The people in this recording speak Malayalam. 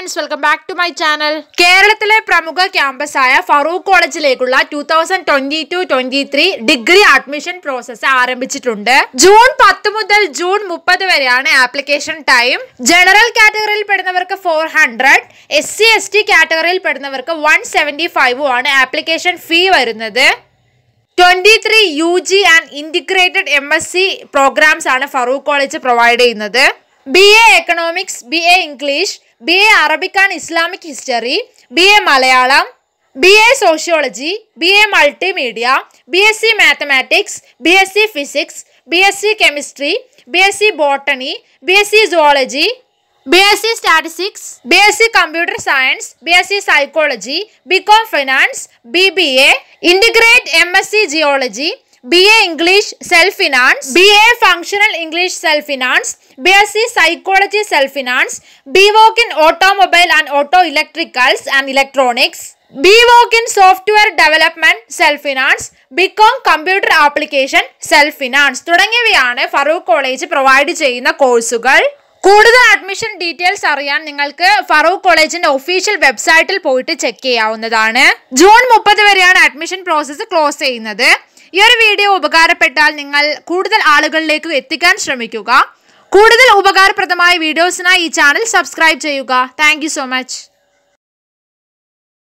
friends welcome back to my channel കേരളത്തിലെ പ്രമുഖ ക്യാമ്പസായ ഫറൂഖ് കോളേജിലേക്കുള്ള two thousand twenty two twenty three degree admission process ആരംഭിച്ചിട്ടുണ്ട് ജൂൺ പത്ത് മുതൽ ജൂൺ മുപ്പത് വരെയാണ് ആപ്ലിക്കേഷൻ ടൈം ജനറൽ കാറ്റഗറിയിൽ പെടുന്നവർക്ക് four hundred S C S T കാറ്റഗറിയിൽ പെടുന്നവർക്ക് വൺ സെവൻറ്റി ഫൈവും ആണ് ആപ്ലിക്കേഷൻ ഫീ വരുന്നത് twenty three U G and integrated M S C programmes ആണ് ഫറൂഖ് കോളേജ് പ്രൊവൈഡ് ചെയ്യുന്നത് B A economics B A English B A Arabic and Islamic history B A Malayalam B A sociology B A multimedia B S C mathematics B S C physics B S C chemistry B S C botany B S C zoology B S C statistics B S C computer science B S C psychology B com finance B B A integrate M S C geology B A English self finance B A functional English self finance B S C psychology self finance B voc in automobile and auto electricals and electronics B voc in software development self finance B com computer application self finance തുടങ്ങിയവയാണ് ഫറൂഖ് കോളേജ് പ്രൊവൈഡ് ചെയ്യുന്ന കോഴ്സുകൾ കൂടുതൽ അഡ്മിഷൻ ഡീറ്റെയിൽസ് അറിയാൻ നിങ്ങൾക്ക് ഫറൂഖ് കോളേജിന്റെ ഒഫീഷ്യൽ വെബ്സൈറ്റിൽ പോയിട്ട് ചെക്ക് ചെയ്യാവുന്നതാണ് ജൂൺ മുപ്പത് വരെയാണ് അഡ്മിഷൻ പ്രോസസ്സ് ക്ലോസ് ചെയ്യുന്നത് ഈ ഒരു വീഡിയോ ഉപകാരപ്പെട്ടാൽ നിങ്ങൾ കൂടുതൽ ആളുകളിലേക്ക് എത്തിക്കാൻ ശ്രമിക്കുക കൂടുതൽ ഉപകാരപ്രദമായ വീഡിയോസിനായി ഈ ചാനൽ സബ്സ്ക്രൈബ് ചെയ്യുക താങ്ക് സോ മച്ച്